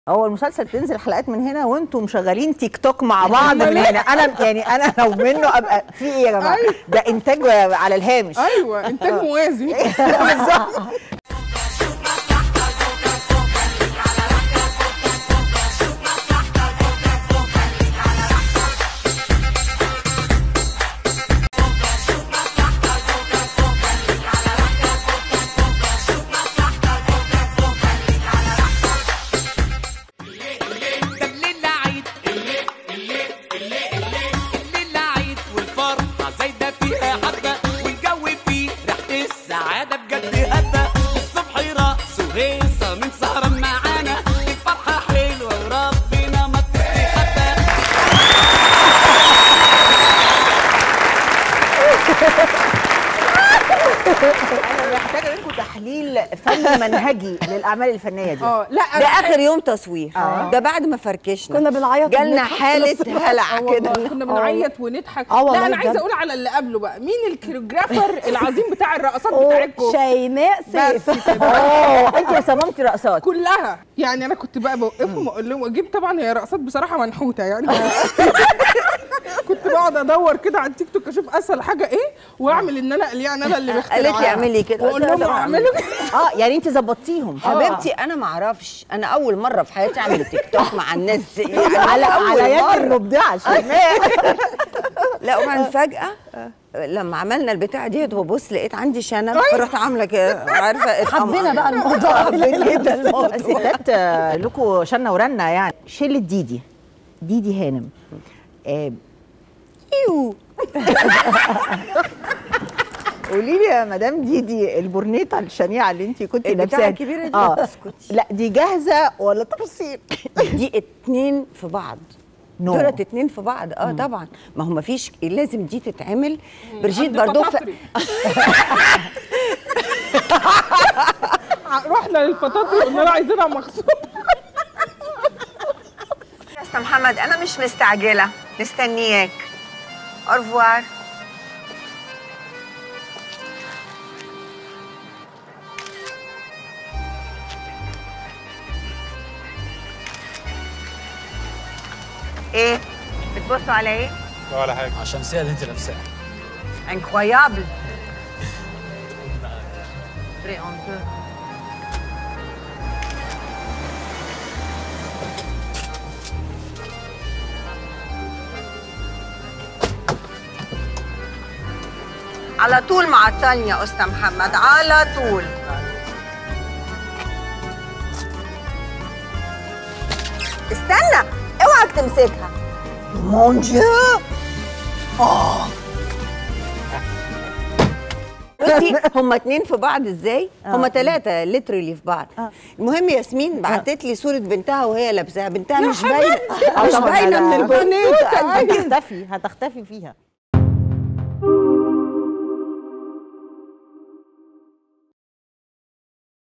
هو المسلسل تنزل حلقات من هنا وانتم مشغلين تيك توك مع بعض من هنا انا يعني انا لو منه ابقى في ايه يا جماعه أيوة. ده انتاج على الهامش ايوه انتاج موازي بالظبط ده الليل عيد الليل عيد والفرحة زايدة فيها حبة والجو فيه ريحة السعادة بجد هبة الصبح رقص وهيصة من سهرة معانا الفرحة حلوة وربنا ما تستخبى انا محتاجه منكم تحليل فني منهجي للاعمال الفنيه دي اه لا ده أنا- اخر يوم تصوير ده بعد ما فركشنا كنا بنعيط جالنا ونضحك حاله هلع آه كده والله كنا بنعيط ونضحك آه والله لا انا عايزه بجد. اقول على اللي قبله بقى مين الكوريوجرافر العظيم بتاع الرقصات أوه، بتاعتكم شيماء بس سيف كده اه انت صممتي رقصات كلها يعني انا كنت بقى بوقفهم واقول لهم واجيب طبعا هي رقصات بصراحه منحوته يعني كنت بقعد ادور كده على التيك توك اشوف اسهل حاجه ايه واعمل ان انا يعني انا اللي بخترعها قالت لي اعملي كده واقول قلت لها لهم طبعاً. اعملوا كده اه يعني انت ظبطتيهم حبيبتي انا ما اعرفش انا اول مره في حياتي اعمل تيك توك مع الناس يعني على أول على يد مرة. المبدعه شيماء لا وبعدين فجاه لما عملنا البتاع ديت وبص لقيت عندي شنب فرحت عامله كده عارفه حبينا بقى الموضوع حبينا جدا الموضوع الستات آه، لكم شنه ورنه يعني شله ديدي ديدي هانم آه، يو. قولي لي يا مدام ديدي البورنيطه الشنيعه اللي انت كنت البتاعة لابساها الكبيرة دي؟ اه اسكتي. لا دي جاهزه ولا تفصيل دي اتنين في بعض نو. دولت اتنين في بعض اه طبعا ما هو ما فيش لازم دي تتعمل برجيت عند برضو فطاطري. رحنا للفطاطري قلنا لها عايزينها مخصوص يا استاذ محمد انا مش مستعجله مستنياك اورفوار ايه بتبصوا على ايه ولا حاجه على الشمسيه اللي انت لابساها انكرويابل على طول معطلني يا أستا محمد على طول استنى اوعك تمسكها مون ديو بصي هما اتنين في بعض ازاي؟ هما تلاتة ليترلي في بعض المهم ياسمين بعتت لي صورة بنتها وهي لابساها بنتها مش باينة مش باينة من البونيتا هتختفي هتختفي فيها